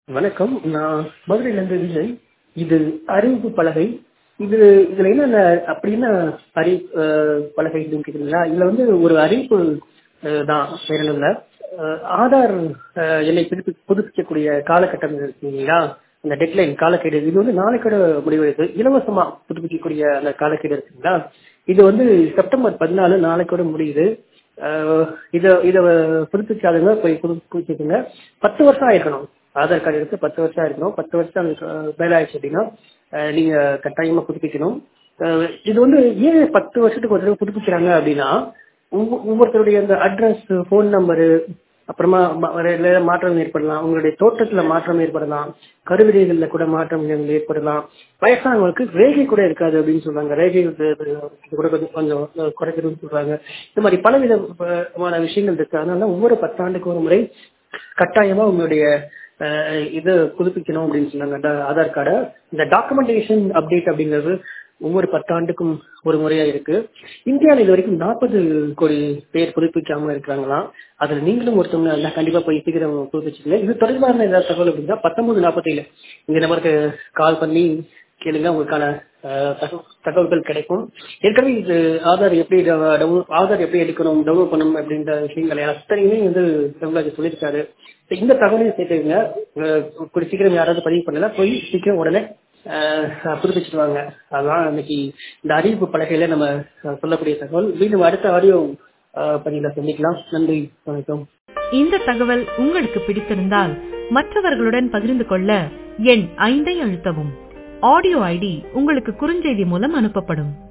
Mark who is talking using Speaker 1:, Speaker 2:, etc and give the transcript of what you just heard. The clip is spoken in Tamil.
Speaker 1: வணக்கம் நான் மதுரையிலேருந்து விஜய் இது அறிவிப்பு பலகை இது இதில் என்னென்ன அப்படின்னா அறி அஹ், பலகை அப்படின்னு கேட்குறீங்களா இதில் வந்து ஒரு அறிவிப்பு அஹ், தான் வேற ஒன்றும் இல்லை அஹ், ஆதார் அஹ், எண்ணை புதுப்பி புதுப்பிக்கக்கூடிய காலகட்டம் இருக்கீங்களா அந்த டெட்லைன் காலக்கெடு இது வந்து நாளைக்கோட முடிவெடுத்து இலவசமா புதுப்பிக்கக்கூடிய அந்த காலக்கெடு இருக்குங்களா இது வந்து செப்டம்பர் பதினாலு நாளைக்கோட முடியுது அஹ், இத இத புதுப்பிச்சாதுங்க போய் புது புதுப்பிச்சுங்க பத்து வருஷம் ஆயிருக்கணும் ஆதார் கார்டு எடுத்து பத்து வருஷம் ஆயிருக்கணும் பத்து வருஷம் அஹ், மேல ஆயிடுச்சு அப்படின்னா அஹ், நீங்க கட்டாயமா புதுப்பிக்கணும் அஹ், இது வந்து ஏன் பத்து வருஷத்துக்கு ஒரு தடவை புதுப்பிக்கிறாங்க அப்படின்னா ஒவ்வொ- ஒவ்வொருத்தருடைய அந்த அட்ரஸ் ஃபோன் நம்பரு அப்புறமா ம- வேற ஏதாவது மாற்றம் ஏற்படலாம் உங்களுடைய தோட்டத்துல மாற்றம் ஏற்படலாம் கருவிடைகள்ல கூட மாற்றம் ஏற்படலாம் வயசானவங்களுக்கு ரேகை கூட இருக்காது அப்படின்னு சொல்றாங்க ரேகை வந்து இது கூட கொஞ்சம் கொஞ்சம் குறைக்கிறதுன்னு சொல்றாங்க இந்த மாதிரி பல விதமான விஷயங்கள் இருக்கு அதனால ஒவ்வொரு பத்தாண்டுக்கு ஒரு முறை கட்டாயமா உங்களுடைய அஹ், இது புதுப்பிக்கணும் அப்படின்னு சொன்னாங்க அந்த ஆதார் கார்டை இந்த டாக்குமெண்டேஷன் அப்டேட் அப்படிங்கிறது ஒவ்வொரு பத்தாண்டுக்கும் ஒரு முறையா இருக்கு இந்தியாவில் இது வரைக்கும் நாற்பது கோடி பேர் புதுப்பிக்காம இருக்கிறாங்களாம் அதுல நீங்களும் ஒருத்தவங்க இருந்தா கண்டிப்பா போய் சீக்கிரம் புதுப்பிச்சுக்கங்க இது தொடர்பான ஏதாவது தகவல் அப்படின்னா பத்தொன்பது நாற்பத்தேழு இந்த நம்பருக்கு கால் பண்ணி கேளுங்க உங்களுக்கான அஹ், தகவ- தகவல்கள் கிடைக்கும் ஏற்கனவே இது ஆதார் எப்படி டவுன் ஆதார் எப்படி எடுக்கணும் டவுன்லோட் பண்ணணும் அப்படின்ற விஷயங்களை அத்தனையுமே வந்து தமிழக சொல்லியிருக்காரு இந்த தகவலையும் சேர்த்துக்கங்க அஹ், கூடிய சீக்கிரம் யாராவது பதிவு பண்ணல போய் சீக்கிரம் உடனே அஹ், புதுப்பிச்சுட்டு வாங்க அதான் இன்னைக்கு இந்த அறிவிப்பு பலகையில நம்ம அஹ், சொல்லக்கூடிய தகவல் மீண்டும் அடுத்த ஆடியோ பதிவில் சந்திக்கலாம் நன்றி வணக்கம்
Speaker 2: இந்த தகவல் உங்களுக்கு பிடித்திருந்தால் மற்றவர்களுடன் பகிர்ந்து கொள்ள எண் ஐந்தை அழுத்தவும் ஆடியோ ஐடி உங்களுக்கு குறுஞ்செய்தி மூலம் அனுப்பப்படும்